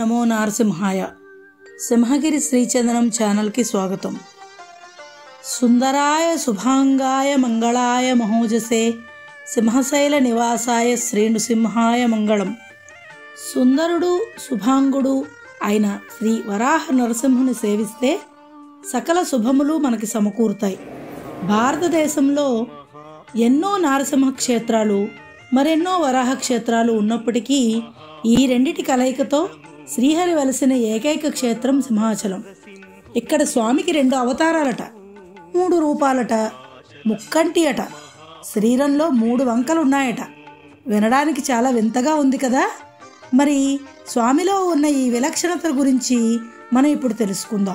నమో నారసింహాయ సింహగిరి శ్రీచందనం ఛానల్కి స్వాగతం సుందరాయ శుభాంగాయ మంగళాయ మహోజసే సింహశైల నివాసాయ శ్రీ నృసింహాయ మంగళం సుందరుడు శుభాంగుడు అయిన శ్రీ వరాహ నరసింహుని సేవిస్తే సకల శుభములు మనకి సమకూరుతాయి భారతదేశంలో ఎన్నో నారసింహ క్షేత్రాలు మరెన్నో వరాహ క్షేత్రాలు ఉన్నప్పటికీ ఈ రెండిటి కలయికతో శ్రీహరి వెలసిన ఏకైక క్షేత్రం సింహాచలం ఇక్కడ స్వామికి రెండు అవతారాలట మూడు రూపాలట ముక్కంటి అట శరీరంలో మూడు వంకలు ఉన్నాయట వినడానికి చాలా వింతగా ఉంది కదా మరి స్వామిలో ఉన్న ఈ విలక్షణతల గురించి మనం ఇప్పుడు తెలుసుకుందాం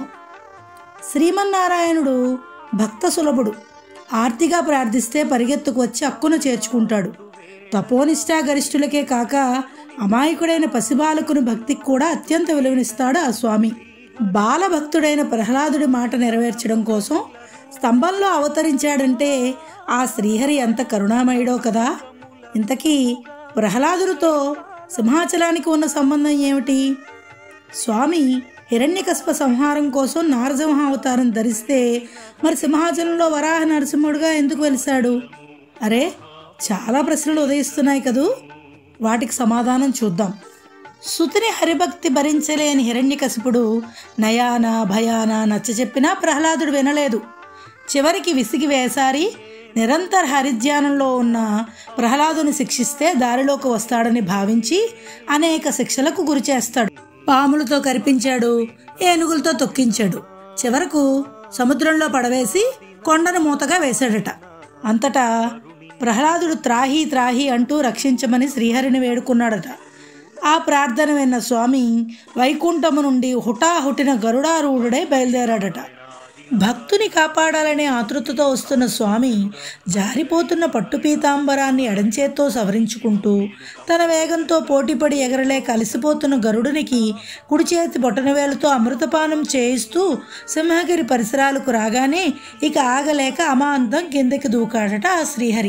శ్రీమన్నారాయణుడు భక్త సులభుడు ఆర్తిగా ప్రార్థిస్తే పరిగెత్తుకు వచ్చి హక్కున చేర్చుకుంటాడు తపోనిష్టా గరిష్ఠులకే కాక అమాయకుడైన పసిబాలకుని భక్తికి కూడా అత్యంత విలువనిస్తాడు ఆ స్వామి బాలభక్తుడైన ప్రహ్లాదుడి మాట నెరవేర్చడం కోసం స్తంభంలో అవతరించాడంటే ఆ శ్రీహరి ఎంత కరుణామయుడో కదా ఇంతకీ ప్రహ్లాదుడితో సింహాచలానికి ఉన్న సంబంధం ఏమిటి స్వామి హిరణ్యకస్ప సంహారం కోసం నారసింహ అవతారం ధరిస్తే మరి సింహాచలంలో వరాహ నరసింహుడుగా ఎందుకు వెలిశాడు అరే చాలా ప్రశ్నలు ఉదయిస్తున్నాయి కదూ వాటికి సమాధానం చూద్దాం సుతిని హరిభక్తి భరించలేని హిరణ్యకశిపుడు నయాన భయాన నచ్చ చెప్పినా ప్రహ్లాదుడు వినలేదు చివరికి విసిగి వేసారి నిరంతర హరిధ్యానంలో ఉన్న ప్రహ్లాదుని శిక్షిస్తే దారిలోకి వస్తాడని భావించి అనేక శిక్షలకు గురి చేస్తాడు పాములతో కరిపించాడు ఏనుగులతో తొక్కించాడు చివరకు సముద్రంలో పడవేసి కొండను మూతగా వేశాడట అంతటా ప్రహ్లాదుడు త్రాహి త్రాహి అంటూ రక్షించమని శ్రీహరిని వేడుకున్నాడట ఆ ప్రార్థన విన్న స్వామి వైకుంఠము నుండి హుటాహుటిన గరుడారూఢుడై బయలుదేరాడట భక్తుని కాపాడాలనే ఆతృతతో వస్తున్న స్వామి జారిపోతున్న పట్టు పీతాంబరాన్ని ఎడంచేత్తో సవరించుకుంటూ తన వేగంతో పోటీపడి ఎగరలే కలిసిపోతున్న గరుడునికి కుడి చేతి బొటనవేలతో అమృతపానం చేయిస్తూ సింహగిరి పరిసరాలకు రాగానే ఇక ఆగలేక అమాంతం కిందకి దూకాడట ఆ శ్రీహరి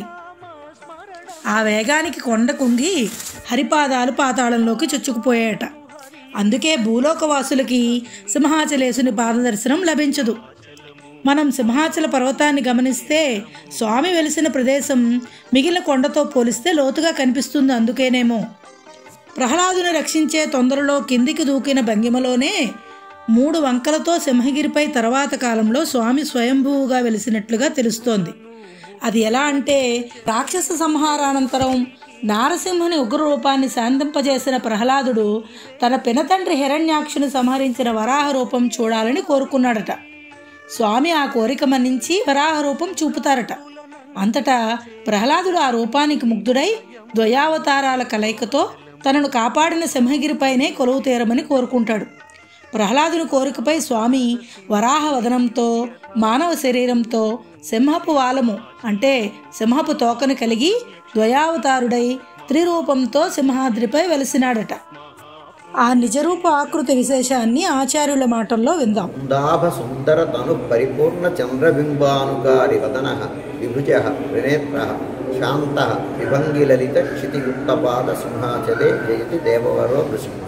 ఆ వేగానికి కొండ కుంగి హరిపాదాలు పాతాళంలోకి చొచ్చుకుపోయాయట అందుకే భూలోకవాసులకి సింహాచలేసుని పాదదర్శనం లభించదు మనం సింహాచల పర్వతాన్ని గమనిస్తే స్వామి వెలిసిన ప్రదేశం మిగిలిన కొండతో పోలిస్తే లోతుగా కనిపిస్తుంది అందుకేనేమో ప్రహ్లాదుని రక్షించే తొందరలో కిందికి దూకిన భంగిమలోనే మూడు వంకలతో సింహగిరిపై తర్వాత కాలంలో స్వామి స్వయంభూవుగా వెలిసినట్లుగా తెలుస్తోంది అది ఎలా అంటే రాక్షస సంహారానంతరం నారసింహుని ఉగ్ర రూపాన్ని శాంతింపజేసిన ప్రహ్లాదుడు తన పినతండ్రి హిరణ్యాక్షుని సంహరించిన వరాహ రూపం చూడాలని కోరుకున్నాడట స్వామి ఆ కోరిక మన్నించి వరాహ రూపం చూపుతారట అంతటా ప్రహ్లాదుడు ఆ రూపానికి ముగ్ధుడై ద్వయావతారాల కలయికతో తనను కాపాడిన సింహగిరిపైనే కొలువు తీరమని కోరుకుంటాడు ప్రహ్లాదుని కోరికపై స్వామి వరాహ వదనంతో మానవ శరీరంతో సింహపు వాలము అంటే సింహపు తోకను కలిగి ద్వయావతారుడై త్రిరూపంతో సింహాద్రిపై వెలిసినాడట ఆ నిజరూప ఆకృతి విశేషాన్ని ఆచార్యుల మాటల్లో విందాం దాభ సుందర తను పరిపూర్ణ చంద్రబింబానుకారి వదన విభుజ త్రినేత్ర శాంత విభంగి లలిత క్షితిగుప్తపాద సింహాచలే జయతి దేవవరో నృసింహ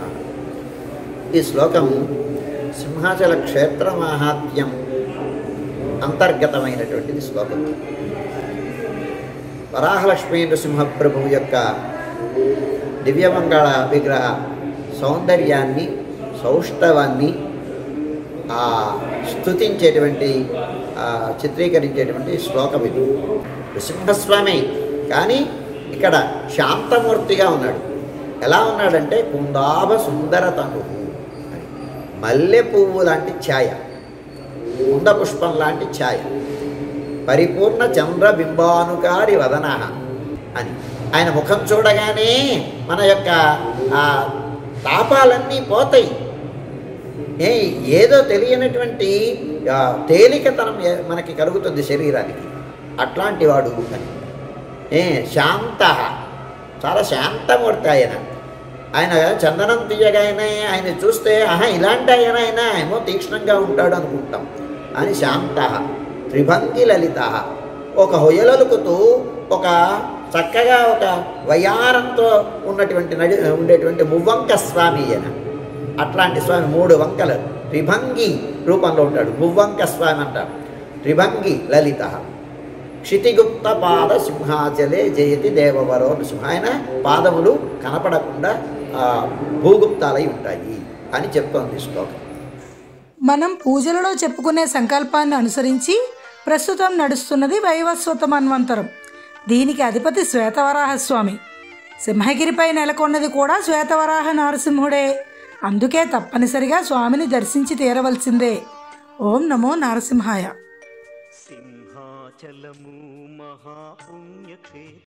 ఈ శ్లోకం సింహాచల క్షేత్ర మాహాత్మ్యం అంతర్గతమైనటువంటిది శ్లోకం వరాహలక్ష్మీ నృసింహప్రభువు యొక్క దివ్యమంగళ విగ్రహ సౌందర్యాన్ని సౌష్ఠవాన్ని ఆ స్థుతించేటువంటి ఆ చిత్రీకరించేటువంటి శ్లోకం ఇది నృసింహస్వామి కానీ ఇక్కడ శాంతమూర్తిగా ఉన్నాడు ఎలా ఉన్నాడంటే కుందాభ సుందర తను మల్లె పువ్వు లాంటి ఛాయ కుంద పుష్పం లాంటి ఛాయ పరిపూర్ణ చంద్రబింబానుకారి వదన అని ఆయన ముఖం చూడగానే మన యొక్క ఆ తాపాలన్నీ పోతాయి ఏ ఏదో తెలియనటువంటి ఆ, తేలికతనం ఏ- మనకి కలుగుతుంది శరీరానికి అట్లాంటి వాడు అని ఏ శాంత చాలా శాంతమూర్తి ఆయన ఆయన చందనం తీయగానే ఆయన చూస్తే ఆహా ఇలాంటి ఆయన ఆయన ఏమో తీక్ష్ణంగా ఉంటాడు అనుకుంటాం అని శాంత త్రిభంగి లలిత ఒక హొయలలుకుతూ ఒక చక్కగా ఒక వయారంతో ఉన్నటువంటి నడి ఉండేటువంటి మువ్వంక స్వామి ఆయన అట్లాంటి స్వామి మూడు వంకలు త్రిభంగి రూపంలో ఉంటాడు మువ్వంక స్వామి అంటారు త్రిభంగి లలిత క్షితిగుప్త పాద సింహాచలే జయతి దేవవరో సింహ ఆయన పాదములు కనపడకుండా ఆ, భూగుప్తాలై ఉంటాయి అని చెప్తోంది ఈ శ్లోకం మనం పూజలలో చెప్పుకునే సంకల్పాన్ని అనుసరించి ప్రస్తుతం నడుస్తున్నది వైవస్వత మన్వంతరం దీనికి అధిపతి శ్వేతవరాహస్వామి సింహగిరిపై నెలకొన్నది కూడా శ్వేతవరాహ నారసింహుడే అందుకే తప్పనిసరిగా స్వామిని దర్శించి తీరవలసిందే ఓం నమో నారసింహాయ సింహాచలము మహాపుణ్యక్షేత్రం